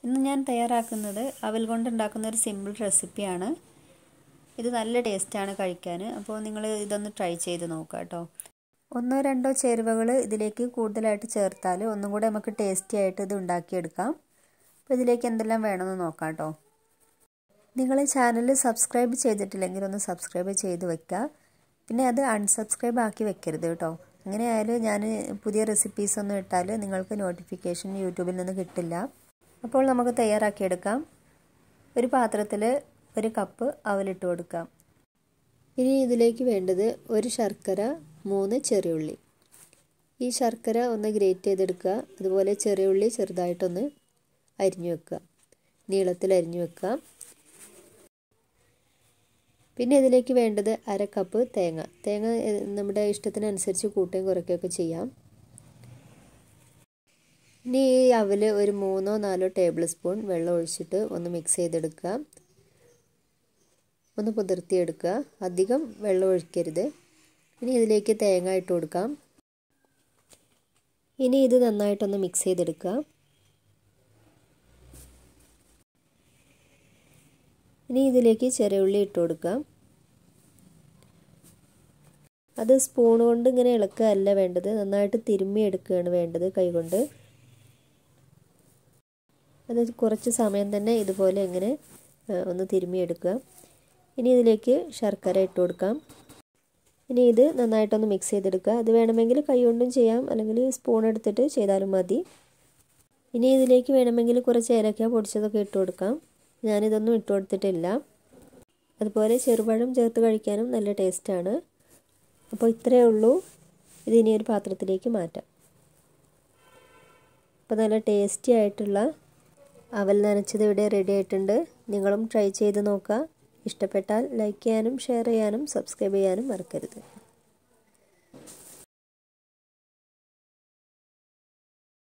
ഇന്ന് ഞാൻ തയ്യാറാക്കുന്നത് അവൽ കൊണ്ട് ഉണ്ടാക്കുന്ന ഒരു സിമ്പിൾ റെസിപ്പിയാണ് ഇത് നല്ല ടേസ്റ്റാണ് കഴിക്കാൻ അപ്പോൾ നിങ്ങൾ ഇതൊന്ന് ട്രൈ ചെയ്ത് നോക്കുക കേട്ടോ ഒന്നോ രണ്ടോ ചേരുവകൾ ഇതിലേക്ക് കൂടുതലായിട്ട് ചേർത്താൽ ഒന്നും കൂടെ നമുക്ക് ടേസ്റ്റി ആയിട്ട് ഇത് ഉണ്ടാക്കിയെടുക്കാം അപ്പോൾ ഇതിലേക്ക് എന്തെല്ലാം വേണമെന്ന് നോക്കാം കേട്ടോ നിങ്ങൾ ചാനൽ സബ്സ്ക്രൈബ് ചെയ്തിട്ടില്ലെങ്കിൽ ഒന്ന് സബ്സ്ക്രൈബ് ചെയ്ത് വെക്കുക പിന്നെ അത് അൺസബ്സ്ക്രൈബ് ആക്കി വെക്കരുത് കേട്ടോ അങ്ങനെ ആയാലും ഞാൻ പുതിയ റെസിപ്പീസ് ഒന്നും ഇട്ടാൽ നിങ്ങൾക്ക് നോട്ടിഫിക്കേഷൻ യൂട്യൂബിൽ നിന്ന് കിട്ടില്ല അപ്പോൾ നമുക്ക് തയ്യാറാക്കിയെടുക്കാം ഒരു പാത്രത്തിൽ ഒരു കപ്പ് അവലിട്ട് കൊടുക്കാം ഇനി ഇതിലേക്ക് വേണ്ടത് ഒരു ശർക്കര മൂന്ന് ചെറിയുള്ളി ഈ ശർക്കര ഒന്ന് ഗ്രേറ്റ് ചെയ്തെടുക്കുക അതുപോലെ ചെറിയുള്ളി ചെറുതായിട്ടൊന്ന് അരിഞ്ഞു വെക്കുക നീളത്തിൽ അരിഞ്ഞു വെക്കുക പിന്നെ ഇതിലേക്ക് വേണ്ടത് അര കപ്പ് തേങ്ങ തേങ്ങ നമ്മുടെ ഇഷ്ടത്തിനനുസരിച്ച് കൂട്ടുകയും കുറയ്ക്കുകയൊക്കെ ചെയ്യാം ഇനി ഈ അവൽ ഒരു മൂന്നോ നാലോ ടേബിൾ സ്പൂൺ വെള്ളം ഒഴിച്ചിട്ട് ഒന്ന് മിക്സ് ചെയ്തെടുക്കുക ഒന്ന് കുതിർത്തിയെടുക്കുക അധികം വെള്ളം ഒഴിക്കരുത് ഇനി ഇതിലേക്ക് തേങ്ങ ഇട്ട് കൊടുക്കാം ഇനി ഇത് നന്നായിട്ടൊന്ന് മിക്സ് ചെയ്തെടുക്കുക ഇനി ഇതിലേക്ക് ചെറിയ ഉള്ളി ഇട്ട് കൊടുക്കാം അത് സ്പൂൺ കൊണ്ട് ഇങ്ങനെ ഇളക്കുകയല്ല വേണ്ടത് നന്നായിട്ട് തിരുമ്മി എടുക്കുകയാണ് വേണ്ടത് കൈകൊണ്ട് അത് കുറച്ച് സമയം തന്നെ ഇതുപോലെ ഇങ്ങനെ ഒന്ന് തിരുമ്മി എടുക്കുക ഇനി ഇതിലേക്ക് ശർക്കര ഇട്ട് കൊടുക്കാം ഇനി ഇത് നന്നായിട്ടൊന്ന് മിക്സ് ചെയ്തെടുക്കുക അത് വേണമെങ്കിൽ കൈ കൊണ്ടും ചെയ്യാം അല്ലെങ്കിൽ സ്പൂൺ എടുത്തിട്ട് ചെയ്താലും മതി ഇനി ഇതിലേക്ക് വേണമെങ്കിൽ കുറച്ച് ഏലക്ക പൊടിച്ചതൊക്കെ ഇട്ട് കൊടുക്കാം ഞാനിതൊന്നും ഇട്ട് കൊടുത്തിട്ടില്ല അതുപോലെ ചെറുപഴം ചേർത്ത് കഴിക്കാനും നല്ല ടേസ്റ്റാണ് അപ്പോൾ ഇത്രയേ ഉള്ളൂ ഇത് ഇനി ഒരു പാത്രത്തിലേക്ക് മാറ്റാം അപ്പോൾ നല്ല ടേസ്റ്റി ആയിട്ടുള്ള അവൽ നനച്ചത് ഇവിടെ റെഡി ആയിട്ടുണ്ട് നിങ്ങളും ട്രൈ ചെയ്ത് നോക്കുക ഇഷ്ടപ്പെട്ടാൽ ലൈക്ക് ചെയ്യാനും ഷെയർ ചെയ്യാനും സബ്സ്ക്രൈബ് ചെയ്യാനും മറക്കരുത്